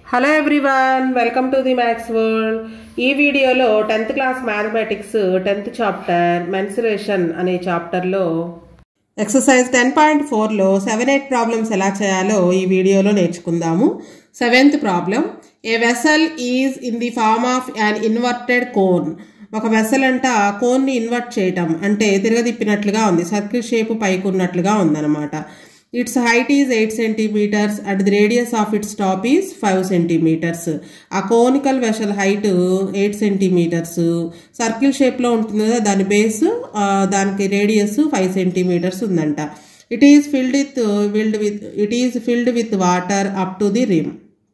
hello everyone welcome to the maths world ఈ వీడియోలో tenth class mathematics tenth chapter mensuration అనే చాప్టర్లో exercise ten point ఫోర్లో seven eight problems ఎలా చేయాలో ఈ వీడియోలో నేర్చుకుందాము seventh problem a vessel is in the form of an inverted cone ఒక వెసల్ అంట కోన్ని ఇన్వర్ట్ చేయటం అంటే తిరగదిప్పినట్లుగా ఉంది సర్కిల్ షేప్ పైకి ఉన్నట్లుగా ఉందన్నమాట its height is eight centimetres and the radius of its top is five centimetres ఆ conical vessel height eight centimetres circle షేప్లో ఉంటుంది కదా దాని బేస్ దానికి రేడియస్ ఫైవ్ సెంటీమీటర్స్ ఉందంట it is filled with filled with it is filled with water up to the rim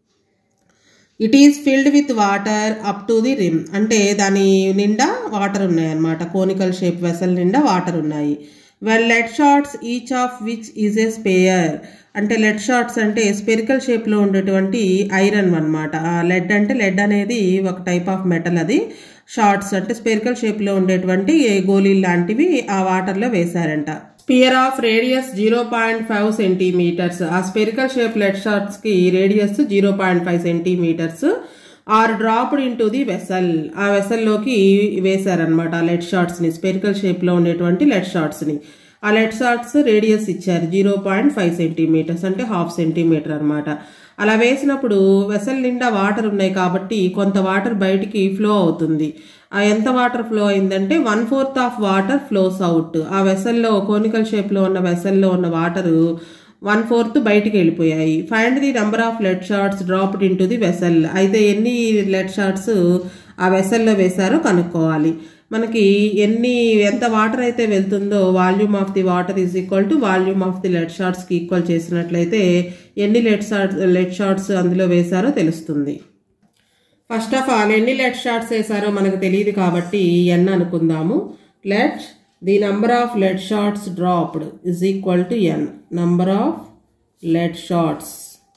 it is filled with water up to the rim అంటే దాని నిండా water ఉన్నాయి అన్నమాట కోనికల్ షేప్ వెసల్ నిండా water ఉన్నాయి well lead shots each of which is a sphere అంటే lead shots అంటే spherical షేప్లో ఉండేటువంటి ఐరన్ అనమాట లెడ్ అంటే లెడ్ అనేది ఒక టైప్ ఆఫ్ మెటల్ అది షార్ట్స్ అంటే స్పెరికల్ షేప్లో ఉండేటువంటి గోళీలు లాంటివి ఆ వాటర్లో వేశారంట sphere of radius zero point five centimetres ఆ స్పెరికల్ షేప్ లెడ్ షార్ట్స్కి radius zero point five centimetres are dropped into the vessel ఆ వెసల్లోకి వేశారనమాట ఆ లెడ్ షార్ట్స్ని స్పెరికల్ షేప్లో ఉండేటువంటి లెడ్ షార్ట్స్ని ఆ లెడ్ షార్ట్స్ రేడియస్ ఇచ్చారు జీరో పాయింట్ ఫైవ్ సెంటీమీటర్స్ అంటే హాఫ్ సెంటీమీటర్ అనమాట అలా వేసినప్పుడు వెసల్ నిండా వాటర్ ఉన్నాయి కాబట్టి కొంత వాటర్ బయటికి ఫ్లో అవుతుంది ఆ ఎంత వాటర్ ఫ్లో అయిందంటే one fourth of water flows out ఆ వెసల్లో కోనికల్ షేప్లో ఉన్న వెసల్లో ఉన్న వాటరు వన్ ఫోర్త్ బయటికి వెళ్ళిపోయాయి find the number of lead shots dropped into the vessel అయితే ఎన్ని లెడ్ షార్ట్స్ ఆ వెసల్లో వేశారో కనుక్కోవాలి మనకి ఎన్ని ఎంత వాటర్ అయితే వెళ్తుందో volume of the water is equal to volume of the lead షార్ట్స్కి ఈక్వల్ చేసినట్లయితే ఎన్ని లెడ్ షార్ట్స్ లెడ్ షార్ట్స్ అందులో వేశారో తెలుస్తుంది ఫస్ట్ ఆఫ్ ఆల్ ఎన్ని లెడ్ షార్ట్స్ వేశారో మనకు తెలియదు కాబట్టి ఎన్ అనుకుందాము let the number of lead shots dropped is equal to n number of lead shots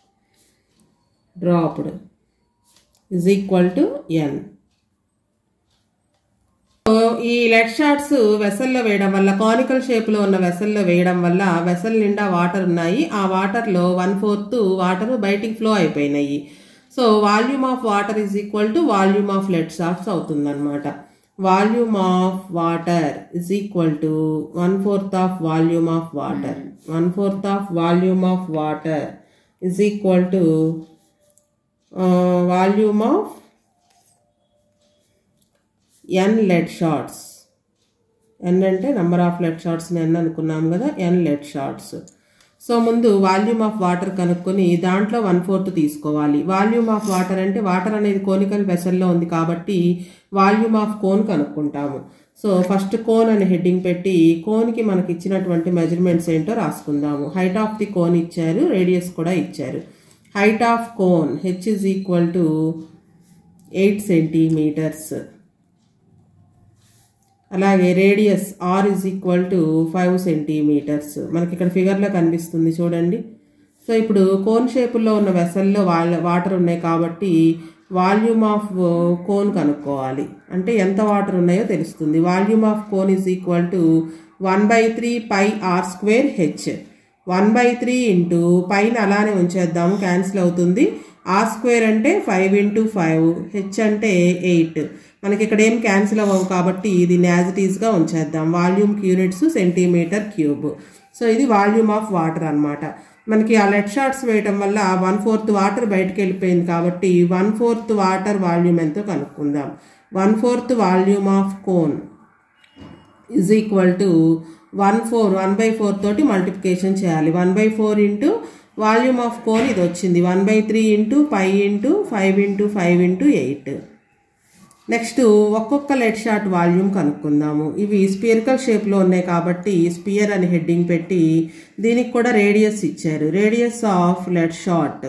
dropped is equal to n ఈ లెడ్ షార్ట్స్ వెసల్లో వేయడం వల్ల కానికల్ షేప్లో ఉన్న వెసల్లో వేయడం వల్ల వెసల్ నిండా వాటర్ ఉన్నాయి ఆ వాటర్లో వన్ ఫోర్త్ వాటర్ బయటికి ఫ్లో అయిపోయినాయి so volume of water is equal to volume of lead shots అవుతుందన్నమాట volume of water is equal to one fourth of volume of water one fourth of volume of water is equal to volume of n lead shots n అంటే number of lead షార్ట్స్ని n అనుకున్నాం కదా n lead shots so ముందు volume of water కనుక్కొని దాంట్లో one fourth తీసుకోవాలి volume of water అంటే water అనేది కోనికల్ వెసల్లో ఉంది కాబట్టి వాల్యూమ్ ఆఫ్ కోన్ కనుక్కుంటాము సో ఫస్ట్ కోన్ అనే హెడ్డింగ్ పెట్టి కోన్కి మనకి ఇచ్చినటువంటి మెజర్మెంట్స్ ఏంటో రాసుకుందాము హైట్ ఆఫ్ ది కోన్ ఇచ్చారు రేడియస్ కూడా ఇచ్చారు height of cone h is equal to eight centimetres అలాగే radius r is equal to five centimetres మనకి ఇక్కడ ఫిగర్లో కనిపిస్తుంది చూడండి సో ఇప్పుడు కోన్ షేపుల్లో ఉన్న వెసల్లో వాళ్ళ వాటర్ ఉన్నాయి కాబట్టి వాల్యూమ్ ఆఫ్ కోన్ కనుక్కోవాలి అంటే ఎంత వాటర్ ఉన్నాయో తెలుస్తుంది volume of cone is equal to one by three pi r square h one by three into పైన అలానే ఉంచేద్దాము క్యాన్సిల్ అవుతుంది ఆర్ స్క్వేర్ అంటే ఫైవ్ ఇంటూ ఫైవ్ హెచ్ అంటే ఎయిట్ మనకి ఇక్కడ ఏం క్యాన్సిల్ అవ్వవు కాబట్టి ఇది న్యాజిటీస్గా ఉంచేద్దాం volume units centimetre cube so ఇది వాల్యూమ్ ఆఫ్ వాటర్ అనమాట మనకి ఆ లెడ్ షార్ట్స్ వేయటం వల్ల వన్ ఫోర్త్ వాటర్ బయటకు వెళ్ళిపోయింది కాబట్టి వన్ ఫోర్త్ వాటర్ వాల్యూమ్ ఎంతో కనుక్కుందాం one fourth volume of cone is equal to one four one by four తోటి మల్టిప్లికేషన్ చేయాలి one by four into volume of cone ఇది వచ్చింది one by three into five into five into five into eight next ఒక్కొక్క lead shot volume కనుక్కుందాము ఇవి spherical షేప్లో ఉన్నాయి కాబట్టి స్పియర్ అని హెడ్డింగ్ పెట్టి దీనికి కూడా రేడియస్ ఇచ్చారు radius of lead shot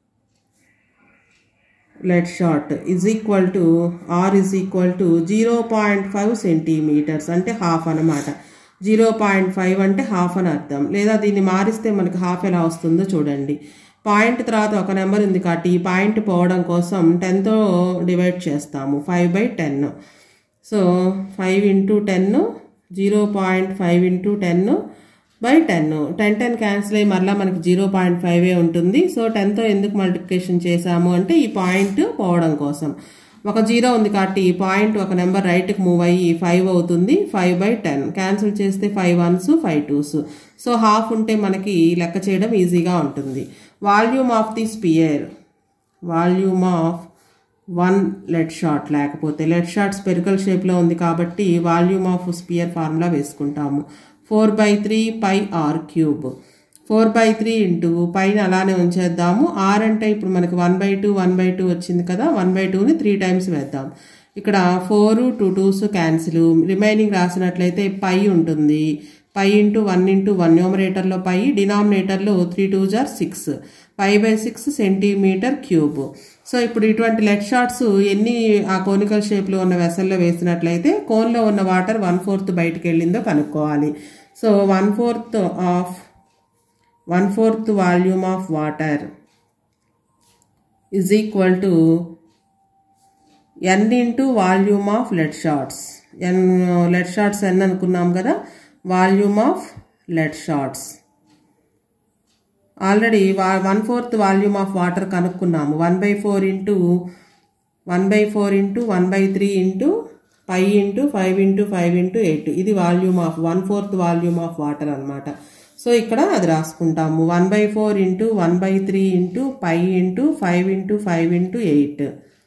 lead shot is equal to r is equal to zero point five centimetres అంటే హాఫ్ అనమాట జీరో పాయింట్ ఫైవ్ అంటే హాఫ్ అని అర్థం లేదా దీన్ని మారిస్తే మనకి హాఫ్ ఎలా వస్తుందో చూడండి పాయింట్ తర్వాత ఒక నెంబర్ ఉంది కాబట్టి ఈ పాయింట్ పోవడం కోసం టెన్తో డివైడ్ చేస్తాము five by ten so five into ten zero point five into ten by ten ten ten cancel అయ్యి మరలా మనకి జీరో పాయింట్ ఫైవే ఉంటుంది సో టెన్తో ఎందుకు మల్టిప్లికేషన్ చేసాము అంటే ఈ పాయింట్ పోవడం కోసం ఒక జీరో ఉంది కాబట్టి ఈ పాయింట్ ఒక నెంబర్ రైట్కి మూవ్ అయ్యి ఫైవ్ అవుతుంది ఫైవ్ బై టెన్ క్యాన్సిల్ చేస్తే five ones five twos so half ఉంటే మనకి లెక్క చేయడం ఈజీగా ఉంటుంది volume of the sphere volume of one lead shot లేకపోతే లెడ్ షాట్ స్పెరికల్ షేప్లో ఉంది కాబట్టి వాల్యూమ్ ఆఫ్ స్పియర్ ఫార్ములా వేసుకుంటాము four by three pi r cube four by three into పైన అలానే ఉంచేద్దాము ఆర్ అంటే ఇప్పుడు మనకి one by two one by two వచ్చింది కదా వన్ బై టూని త్రీ టైమ్స్ వేద్దాం ఇక్కడ four two twos cancel remaining రాసినట్లయితే పై ఉంటుంది pi into one into one న్యూమరేటర్లో పై డినామినేటర్లో three two are six pi by six centimetre cube so ఇప్పుడు ఇటువంటి లెట్ షాట్స్ ఎన్ని ఆ కోనికల్ షేప్లో ఉన్న వెసల్లో వేసినట్లయితే కోన్లో ఉన్న వాటర్ వన్ ఫోర్త్ బయటకు వెళ్ళిందో కనుక్కోవాలి so one fourth of one fourth volume of water is equal to n into volume of lead shots n lead shots n అనుకున్నాం కదా volume of lead shots already వా one fourth volume of water కనుక్కున్నాము one by four into one by four into one by three into five into five into five into eight ఇది volume of one fourth volume of water అనమాట so ఇక్కడ అది రాసుకుంటాము one by four into one by three into five into five into five into eight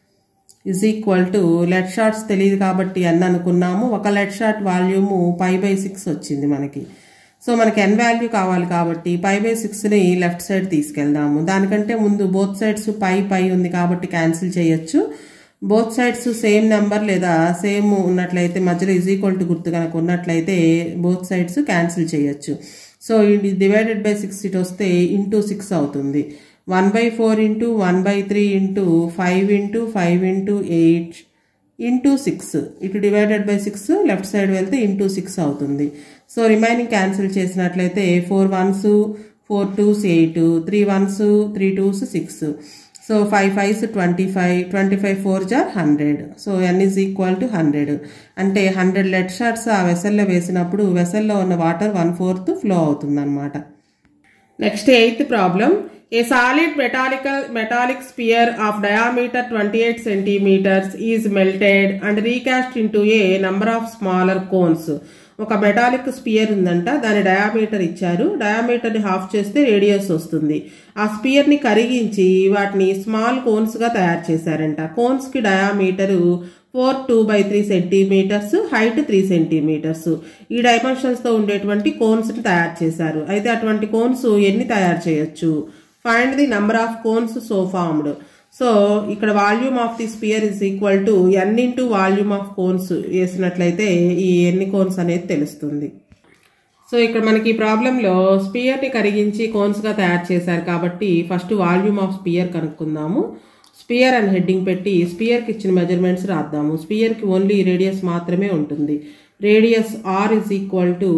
is equal to lead shots తెలియదు కాబట్టి n అనుకున్నాము ఒక lead shot volume five by six వచ్చింది మనకి సో మనకి ఎన్ వాల్యూ కావాలి కాబట్టి పై బై సిక్స్ని లెఫ్ట్ సైడ్ తీసుకెళ్దాము దానికంటే ముందు బోత్ సైడ్స్ పై పై ఉంది కాబట్టి క్యాన్సిల్ చేయొచ్చు బోత్ సైడ్స్ సేమ్ నెంబర్ లేదా సేమ్ ఉన్నట్లయితే మధ్యలో ఈజ్ ఈక్వల్ టు గుర్తు కనుక ఉన్నట్లయితే బోత్ సైడ్స్ క్యాన్సిల్ చేయొచ్చు సో ఇది డివైడెడ్ బై సిక్స్ ఇటు వస్తే ఇంటూ సిక్స్ అవుతుంది one by four into one by three into five into five into eight into six ఇటు divided by six left side వెళ్తే ఇంటూ సిక్స్ అవుతుంది so remaining cancel చేసినట్లయితే four ones four twos eight three ones three twos six so five fives twenty five twenty five four are hundred so n is equal to hundred అంటే hundred lead shots ఆ వెసల్లో వేసినప్పుడు వెసల్లో ఉన్న water one fourth flow అవుతుందన్నమాట next eighth problem a solid metallical metallic sphere of diameter twenty eight centimetres is melted and recast into a number of smaller cones ఒక metallic sphere ఉందంట దాని diameter ఇచ్చారు డయామీటర్ని హాఫ్ చేస్తే radius వస్తుంది ఆ స్పియర్ని కరిగించి వాటిని స్మాల్ కోన్స్గా తయారు చేశారంట కోన్స్కి diameter four two by three centimetres height three centimetres ఈ డైమెన్షన్స్తో ఉండేటువంటి కోన్స్ని తయారు చేశారు అయితే అటువంటి కోన్స్ ఎన్ని తయారు చేయొచ్చు find the number of cones so formed so ఇక్కడ volume of the sphere is equal to n into volume of cones వేసినట్లయితే ఈ ఎన్ని కోన్స్ అనేది తెలుస్తుంది సో ఇక్కడ మనకి ఈ ప్రాబ్లంలో స్పియర్ని కరిగించి కోన్స్గా తయారు చేశారు కాబట్టి ఫస్ట్ వాల్యూమ్ ఆఫ్ స్పియర్ కనుక్కుందాము స్పియర్ అని హెడ్డింగ్ పెట్టి స్పియర్కి ఇచ్చిన మెజర్మెంట్స్ రాద్దాము స్పియర్కి ఓన్లీ రేడియస్ మాత్రమే ఉంటుంది radius r is equal to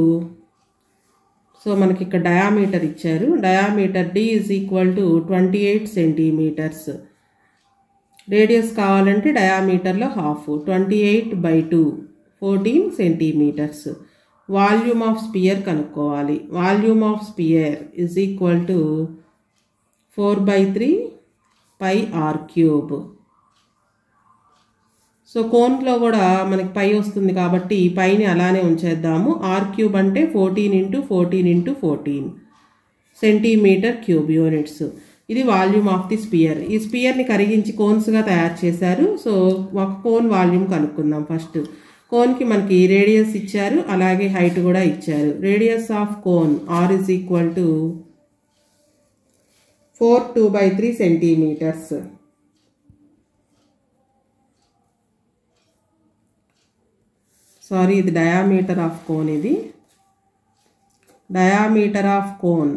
so మనకి ఇక్కడ డయామీటర్ ఇచ్చారు diameter d is equal to twenty eight centimetres radius కావాలంటే డయామీటర్లో half twenty eight by two fourteen centimetres volume of sphere కనుక్కోవాలి volume of sphere is equal to four by three pi r cube so కోన్లో కూడా మనకి పై వస్తుంది కాబట్టి పైని అలానే ఉంచేద్దాము ఆర్ క్యూబ్ అంటే fourteen into fourteen into fourteen centimetre cube units ఇది వాల్యూమ్ ఆఫ్ ది స్పియర్ ఈ స్పియర్ని కరిగించి కోన్స్గా తయారు చేశారు సో ఒక కోన్ వాల్యూమ్ కనుక్కుందాం ఫస్ట్ కోన్కి మనకి రేడియస్ ఇచ్చారు అలాగే హైట్ కూడా ఇచ్చారు radius of cone r is equal to four two by three centimetres sorry ఇది డయామీటర్ ఆఫ్ కోన్ ఇది diameter of cone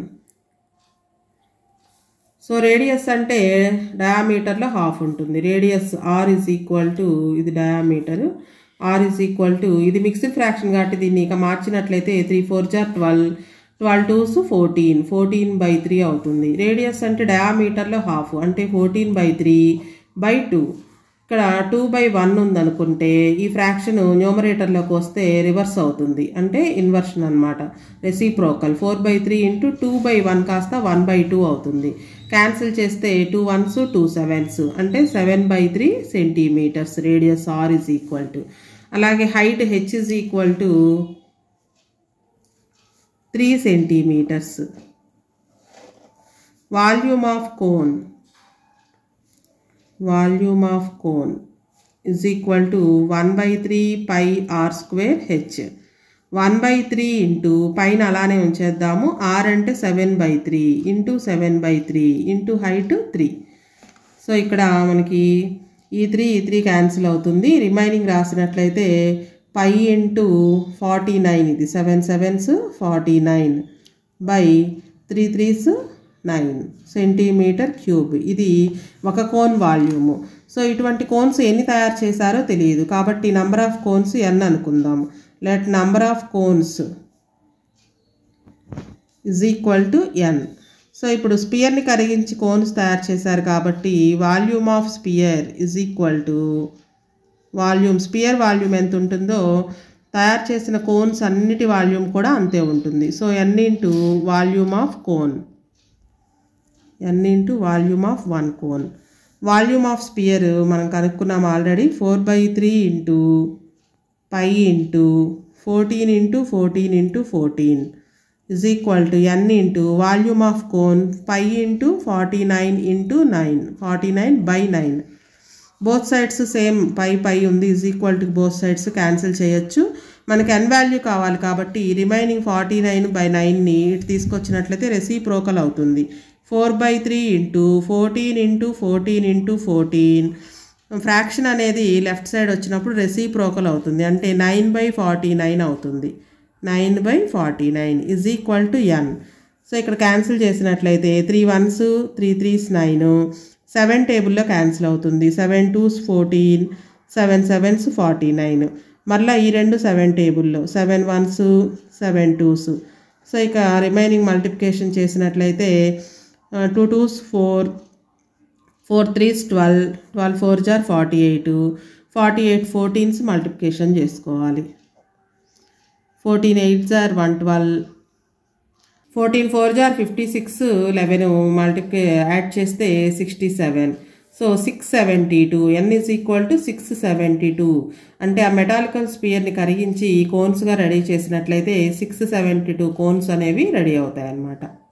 so radius అంటే డయామీటర్లో హాఫ్ ఉంటుంది radius r is equal to ఇది diameter r is equal to ఇది mixed fraction కాబట్టి దీన్ని ఇక మార్చినట్లయితే three four are twelve twelve twos fourteen fourteen by three అవుతుంది రేడియస్ అంటే డయామీటర్లో హాఫ్ అంటే fourteen by three by two ఇక్కడ టూ బై వన్ ఉందనుకుంటే ఈ ఫ్రాక్షన్ న్యూమరేటర్లోకి వస్తే రివర్స్ అవుతుంది అంటే ఇన్వర్షన్ అనమాట reciprocal four by three into two by one కాస్త వన్ బై టూ అవుతుంది క్యాన్సిల్ చేస్తే టూ వన్స్ టూ సెవెన్స్ అంటే seven by three centimetres radius r is equal to అలాగే height h is equal to three centimetres volume of cone volume of cone is equal to one by three pi r square h one by three into పైన అలానే ఉంచేద్దాము r అంటే seven by three into seven by three into height three so ఇక్కడ మనకి ఈ three ఈ three cancel అవుతుంది remaining రాసినట్లయితే పై ఇంటూ ఫార్టీ నైన్ ఇది seven sevens forty nine by three threes nine centimetre cube ఇది ఒక కోన్ వాల్యూము సో ఇటువంటి కోన్స్ ఎన్ని తయారు చేశారో తెలియదు కాబట్టి నంబర్ ఆఫ్ కోన్స్ ఎన్ అనుకుందాం let number of cones is equal to n so ఇప్పుడు స్పియర్ని కరిగించి కోన్స్ తయారు చేశారు కాబట్టి volume of sphere is equal to volume sphere volume ఎంత ఉంటుందో తయారు చేసిన కోన్స్ అన్నిటి వాల్యూమ్ కూడా అంతే ఉంటుంది so n into volume of cone n into volume of one cone volume of sphere మనం కనుక్కున్నాం already four by three into pi into fourteen into fourteen into fourteen is equal to n into volume of cone pi into forty nine into nine forty nine by nine both sides same pi pi ఉంది is equal to both sides cancel చేయొచ్చు మనకి n value కావాలి కాబట్టి remaining forty nine by నైన్ని ఇటు తీసుకొచ్చినట్లయితే reciprocal అవుతుంది four by three into fourteen into fourteen into fourteen fraction అనేది లెఫ్ట్ సైడ్ వచ్చినప్పుడు రెసిప్రోకల్ అవుతుంది అంటే నైన్ బై ఫార్టీ నైన్ అవుతుంది nine by forty nine is equal to n so ఇక్కడ క్యాన్సిల్ చేసినట్లయితే three ones three threes nine seven టేబుల్లో cancel అవుతుంది seven twos fourteen seven sevens forty nine మళ్ళీ ఈ రెండు సెవెన్ టేబుల్లో seven ones seven twos so ఇక రిమైనింగ్ మల్టిప్లికేషన్ చేసినట్లయితే two twos four four threes twelve twelve four are forty eight forty eight fourteens multiplication చేసుకోవాలి fourteen eight are one twelve fourteen four are fifty six eleven multiply add చేస్తే sixty seven so six seventy two n is equal to six seventy two అంటే ఆ metallic స్పియర్ని కరిగించి కోన్స్గా ready చేసినట్లయితే six seventy two cones అనేవి ready అవుతాయి అన్నమాట